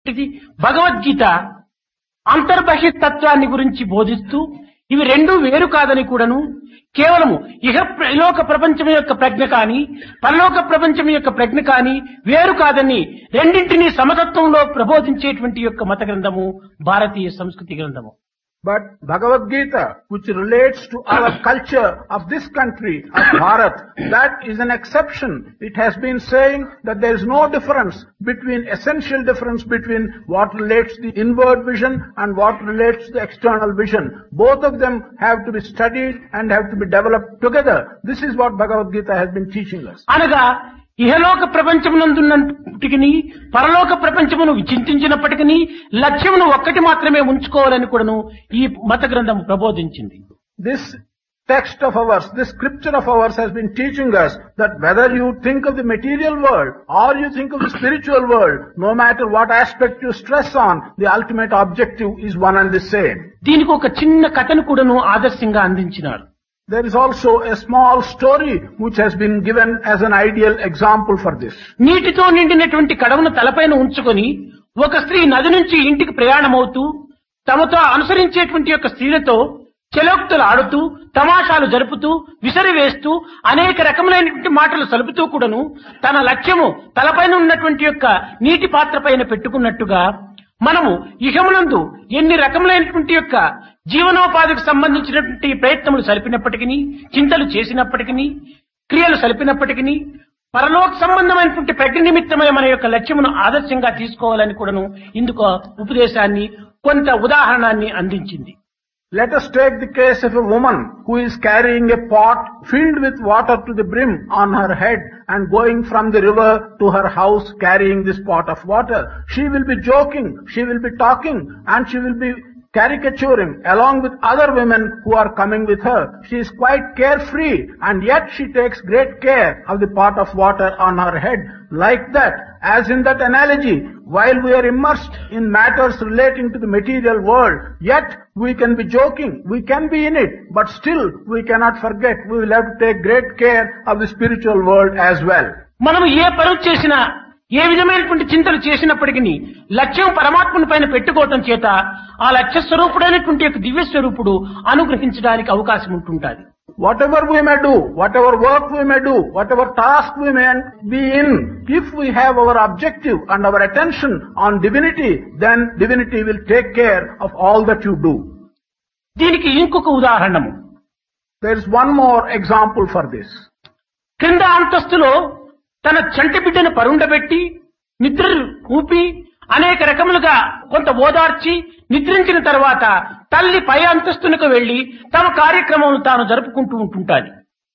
ఇది భగవద్గీత అంతర్బహిస్తత్వాన్ని గురించి బోధిస్తూ ఇవి రెండూ వేరు కాదని కూడాను కేవలము ఇహ ఇలోక ప్రపంచం యొక్క ప్రజ్ఞ కాని పరలోక ప్రపంచం యొక్క ప్రజ్ఞ కాని వేరు కాదని రెండింటినీ సమతత్వంలో ప్రబోధించేటువంటి యొక్క మత గ్రంథము భారతీయ సంస్కృతి గ్రంథము But Bhagavad Gita, which relates to our culture of this country, of Bharat, that is an exception. It has been saying that there is no difference between, essential difference between what relates to the inward vision and what relates to the external vision. Both of them have to be studied and have to be developed together. This is what Bhagavad Gita has been teaching us. అనగా ఇహలోక ప్రపంచమునందున్నప్పటికీ పరలోక ప్రపంచమును చింతించినప్పటికీ లక్ష్యమును ఒక్కటి మాత్రమే ఉంచుకోవాలని కూడాను ఈ మత గ్రంథం ప్రబోధించింది This text of ours, this scripture of ours has been teaching us that whether you think of the material world or you think of the spiritual world, no matter what aspect you stress on, the ultimate objective is one and the same. దీనికి ఒక చిన్న కథను కూడాను ఆదర్శంగా అందించినారు There is also a small story which has been given as an ideal example for this. నీటితో నిండినటువంటి కడవను తలపైన ఉంచుకొని ఒక స్త్రీ నది నుంచి ఇంటికి ప్రయాణమవుతూ తమతో అనుసరించేటువంటి యొక్క స్త్రీలతో చెలోక్తులు ఆడుతూ తమాషాలు జరుపుతూ విసిరివేస్తూ అనేక రకములైనటువంటి మాటలు సలుపుతూ కూడాను తన లక్ష్యము తలపైన ఉన్నటువంటి యొక్క నీటి పాత్ర పైన పెట్టుకున్నట్టుగా మనము ఇహమునందు ఎన్ని రకములైనటువంటి యొక్క జీవనోపాధికి సంబంధించినటువంటి ప్రయత్నములు సలిపినప్పటికీ చింతలు చేసినప్పటికీ క్రియలు సలిపినప్పటికీ పరలోక సంబంధమైనటువంటి ప్రజ్ఞ నిమిత్తమై మన యొక్క లక్ష్యమును ఆదర్శంగా తీసుకోవాలని కూడాను ఇందుకు ఉపదేశాన్ని కొంత ఉదాహరణాన్ని అందించింది Let us take the case of a woman who is carrying a pot filled with water to the brim on her head and going from the river to her house carrying this pot of water. She will be joking, she will be talking, and she will be caricaturing along with other women who are coming with her. She is quite carefree and yet she takes great care of the pot of water on her head. Like that, as in that analogy, while we are immersed in matters relating to the material world, yet we can be joking, we can be in it, but still we cannot forget, we will have to take great care of the spiritual world as well. మనము ఏ పనులు చేసినా ఏ విధమైనటువంటి చింతలు చేసినప్పటికీ లక్ష్యం పరమాత్మని పైన పెట్టుకోవటం చేత ఆ లక్ష్య స్వరూపుడైనటువంటి యొక్క దివ్య స్వరూపుడు అనుగ్రహించడానికి అవకాశం ఉంటుంటాది Whatever we may do, whatever work we may do, whatever task we may be in, if we have our objective and our attention on divinity, then divinity will take care of all that you do. దీనికి ఇంకొక ఉదాహరణము There is one more example for this. క్రింద అంతస్తులో తన చంటి బిడ్డను పరుండబెట్టి నిద్ర ఊపి అనేక రకములుగా కొంత ఓదార్చి నిద్రించిన తర్వాత తల్లి పై అంతస్తునకు వెళ్లి తమ కార్యక్రమం తాను జరుపుకుంటూ ఉంటుంటాది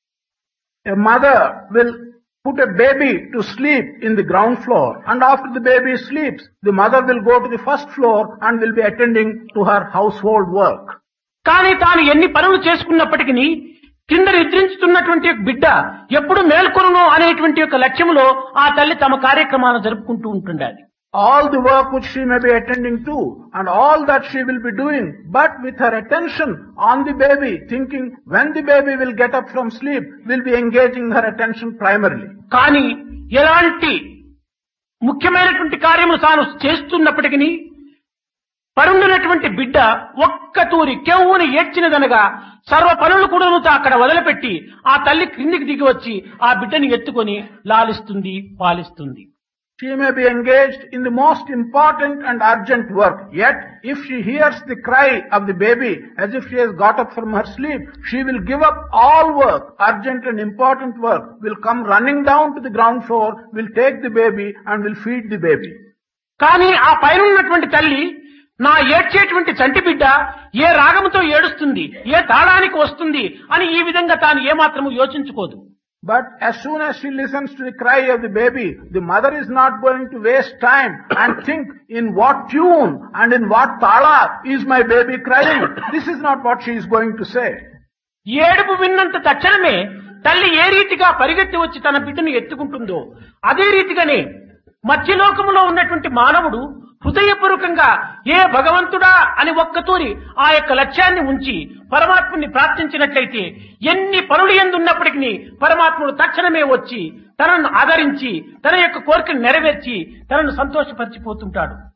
A mother will put a baby to sleep in the ground floor and after the baby sleeps, the mother will go to the first floor and will be attending to her household work. కానీ తాను ఎన్ని పనులు చేసుకున్నప్పటికీ కింద నిద్రించుతున్నటువంటి బిడ్డ ఎప్పుడు మేల్కొను అనేటువంటి యొక్క లక్ష్యములో ఆ తల్లి తమ కార్యక్రమాలను జరుపుకుంటూ ఉంటుండాలి all the work which she may be attending to and all that she will be doing, but with her attention on the baby, thinking when the baby will get up from sleep, will be engaging her attention primarily. కానీ ఎలాంటి ముఖ్యమైనటువంటి కార్యములు తాను చేస్తున్నప్పటికీ పరుండినటువంటి బిడ్డ ఒక్క తూరి కెవ్వుని ఏడ్చినదనగా సర్వ పనులు కూడా అక్కడ వదిలిపెట్టి ఆ తల్లి క్రిందికి దిగి వచ్చి ఆ బిడ్డని ఎత్తుకొని లాలిస్తుంది పాలిస్తుంది She may be engaged in the most important and urgent work, yet if she hears the cry of the baby as if she has got up from her sleep, she will give up all work, urgent and important work, will come running down to the ground floor, will take the baby and will feed the baby. కానీ ఆ పైన ఉన్నటువంటి తల్లి నా ఏడ్చేటువంటి చంటి బిడ్డ ఏ రాగముతో ఏడుస్తుంది ఏ తాళానికి వస్తుంది అని ఈ విధంగా తాను ఏమాత్రము యోచించుకోదు But as soon as she listens to the cry of the baby, the mother is not going to waste time and think in what tune and in what tala is my baby crying. This is not what she is going to say. ఏడుపు విన్నంత తక్షణమే తల్లి ఏ రీతిగా పరిగెత్తి వచ్చి తన బిడ్డను ఎత్తుకుంటుందో అదే రీతిగానే మధ్యలోకములో ఉన్నటువంటి మానవుడు హృదయపూర్వకంగా ఏ భగవంతుడా అని ఒక్కతూరి ఆ యొక్క లక్ష్యాన్ని ఉంచి పరమాత్ముని ప్రార్థించినట్లయితే ఎన్ని పనులు ఎందున్నప్పటికీ పరమాత్ముడు తక్షణమే వచ్చి తనను ఆదరించి తన యొక్క కోరికను నెరవేర్చి తనను సంతోషపరిచిపోతుంటాడు